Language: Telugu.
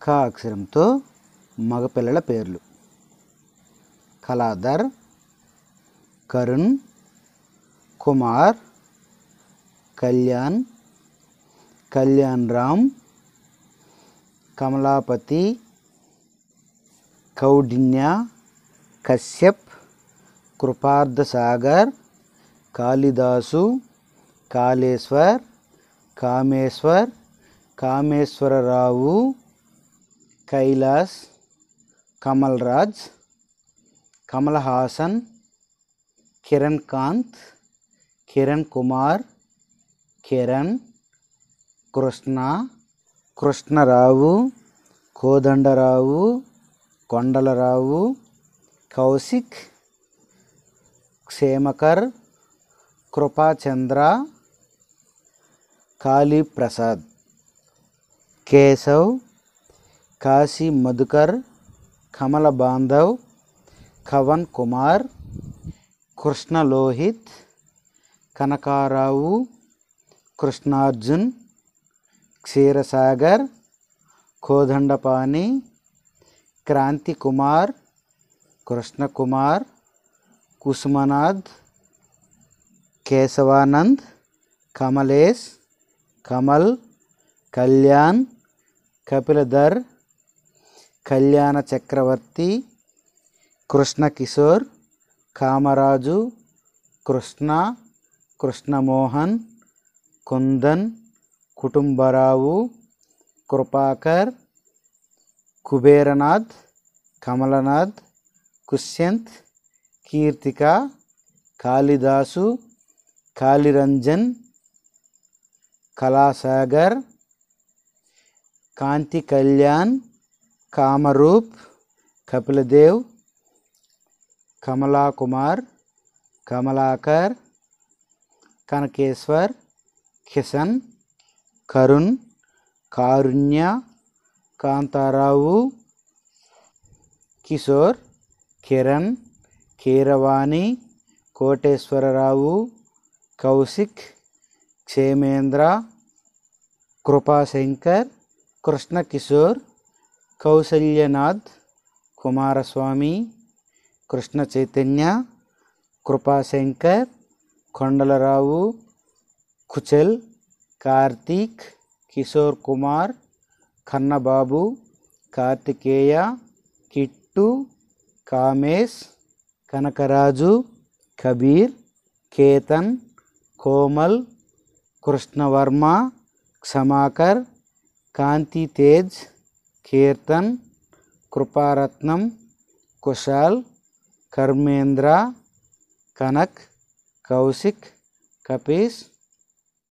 క అక్షరంతో మగపిల్లల పేర్లు కలాధర్ కరుణ్ కుమార్ కళ్యాణ్ కళ్యాణ్ రామ్ కమలాపతి కౌడిన్య కశ్యప్ కృపార్థ సాగర్ కాళిదాసు కాళేశ్వర్ కామేశ్వర్ కామేశ్వరరావు కైలాస్ కమల్ రాజ్ కమల్ హాసన్ కిరణ్ కాంత్ కిరణ్ కుమార్ కిరణ్ కృష్ణ కృష్ణరావు కోదండరావు కొండలరావు కౌశిక్ క్షేమకర్ కృపాచంద్ర కాళీప్రసాద్ కేశవ్ కాశీ మధుకర్ కమల బాంధవ్ కవన్ కుమార్ కృష్ణ లోహిత్ కనకారావు కృష్ణార్జున్ క్షీరసాగర్ కోదండపాణి క్రాంతి కుమార్ కృష్ణకుమార్ కుసుమనాథ్ కేశవానంద్ కమలేష్ కమల్ కళ్యాణ్ కపిలధర్ కళ్యాణ చక్రవర్తి కృష్ణ కిషోర్ కామరాజు కృష్ణ కృష్ణమోహన్ కుందన్ కుటుంబరావు కృపాకర్ కుబేరనాథ్ కమలనాథ్ కుష్యంత్ కీర్తిక కాళిదాసు కాళిరంజన్ కళాసాగర్ కాంతి కళ్యాణ్ కామరూప్ కపిలదేవ్ కమలా కుమార్ కమలాకర్ కనకేశ్వర్ కిషన్ కరుణ్ కారుణ్య కాంతారావు కిషోర్ కిరణ్ కీరవాణి కోటేశ్వరరావు కౌశిక్ క్షేమేంద్ర కృపాశంకర్ కృష్ణకిషోర్ కౌసల్యనాథ్ కుమారస్వామి కృష్ణ చైతన్య కృపాశంకర్ కొండలరావు కుచల్ కార్తీక్ కిషోర్ కుమార్ కన్నబాబు కార్తికేయ కిట్టు కామేష్ కనకరాజు కబీర్ కేతన్ కోమల్ కృష్ణవర్మ క్షమాకర్ కాంతి తేజ్ కీర్తన్ కృపారత్నం కుశాల్ కర్మేంద్ర కనక్ కౌశిక్ కపీష్